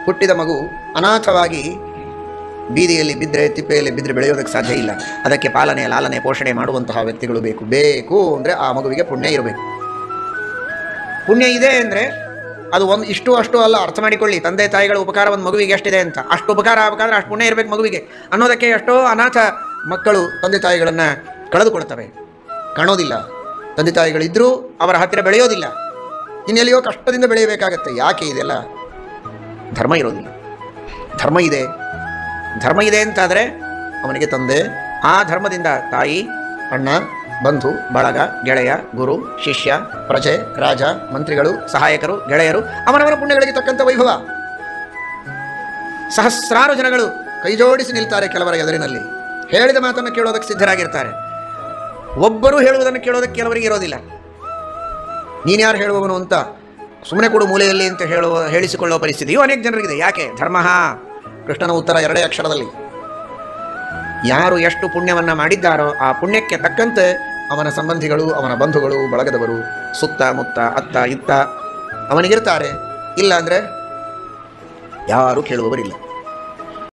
ಹುಟ್ಟಿದ ಮಗು ಅನಾಥವಾಗಿ ಬೀದಿಯಲ್ಲಿ ಬಿದ್ದರೆ ತಿಪ್ಪೆಯಲ್ಲಿ ಬಿದ್ದರೆ ಬೆಳೆಯೋದಕ್ಕೆ ಸಾಧ್ಯ ಇಲ್ಲ ಅದಕ್ಕೆ ಪಾಲನೆ ಲಾಲನೆ ಪೋಷಣೆ ಮಾಡುವಂತಹ ವ್ಯಕ್ತಿಗಳು ಬೇಕು ಬೇಕು ಅಂದರೆ ಆ ಮಗುವಿಗೆ ಪುಣ್ಯ ಇರಬೇಕು ಪುಣ್ಯ ಇದೆ ಅಂದರೆ ಅದು ಒಂದು ಇಷ್ಟು ಅಷ್ಟು ಅಲ್ಲ ಅರ್ಥ ಮಾಡಿಕೊಳ್ಳಿ ತಂದೆ ತಾಯಿಗಳ ಉಪಕಾರ ಒಂದು ಮಗುವಿಗೆ ಎಷ್ಟಿದೆ ಅಂತ ಅಷ್ಟು ಉಪಕಾರ ಆಗಬೇಕಾದ್ರೆ ಅಷ್ಟು ಪುಣ್ಯ ಇರಬೇಕು ಮಗುವಿಗೆ ಅನ್ನೋದಕ್ಕೆ ಎಷ್ಟೋ ಅನಾಥ ಮಕ್ಕಳು ತಂದೆ ತಾಯಿಗಳನ್ನು ಕಳೆದುಕೊಳ್ತವೆ ಕಾಣೋದಿಲ್ಲ ತಂದೆ ತಾಯಿಗಳಿದ್ದರೂ ಅವರ ಹತ್ತಿರ ಬೆಳೆಯೋದಿಲ್ಲ ಇನ್ನೆಲ್ಲಿಯೋ ಕಷ್ಟದಿಂದ ಬೆಳೆಯಬೇಕಾಗತ್ತೆ ಯಾಕೆ ಇದೆಲ್ಲ ಧರ್ಮ ಇರೋದಿಲ್ಲ ಧರ್ಮ ಇದೆ ಧರ್ಮ ಇದೆ ಅಂತಾದರೆ ಅವನಿಗೆ ತಂದೆ ಆ ಧರ್ಮದಿಂದ ತಾಯಿ ಅಣ್ಣ ಬಂಧು ಬಳಗ ಗೆಳೆಯ ಗುರು ಶಿಷ್ಯ ಪ್ರಜೆ ರಾಜ ಮಂತ್ರಿಗಳು ಸಹಾಯಕರು ಗೆಳೆಯರು ಅವನವನ ಪುಣ್ಯಗಳಿಗೆ ತಕ್ಕಂಥ ವೈಭವ ಸಹಸ್ರಾರು ಜನಗಳು ಕೈಜೋಡಿಸಿ ನಿಲ್ತಾರೆ ಕೆಲವರ ಎದುರಿನಲ್ಲಿ ಹೇಳಿದ ಮಾತನ್ನು ಕೇಳೋದಕ್ಕೆ ಸಿದ್ಧರಾಗಿರ್ತಾರೆ ಒಬ್ಬರು ಹೇಳುವುದನ್ನು ಕೇಳೋದಕ್ಕೆ ಕೆಲವರಿಗೆ ಇರೋದಿಲ್ಲ ನೀನ್ಯಾರು ಹೇಳುವವನು ಅಂತ ಸುಮ್ಮನೆ ಕೊಡು ಮೂಲೆಯಲ್ಲಿ ಅಂತ ಹೇಳುವ ಹೇಳಿಸಿಕೊಳ್ಳುವ ಪರಿಸ್ಥಿತಿಯು ಅನೇಕ ಜನರಿಗಿದೆ ಯಾಕೆ ಧರ್ಮ ಕೃಷ್ಣನ ಉತ್ತರ ಎರಡೇ ಅಕ್ಷರದಲ್ಲಿ ಯಾರು ಎಷ್ಟು ಪುಣ್ಯವನ್ನು ಮಾಡಿದ್ದಾರೋ ಆ ಪುಣ್ಯಕ್ಕೆ ತಕ್ಕಂತೆ ಅವನ ಸಂಬಂಧಿಗಳು ಅವನ ಬಂಧುಗಳು ಬಳಗದವರು ಸುತ್ತ ಮುತ್ತ ಅತ್ತ ಇತ್ತ ಅವನಿಗಿರ್ತಾರೆ ಇಲ್ಲ ಅಂದರೆ ಯಾರೂ ಕೇಳುವವರಿಲ್ಲ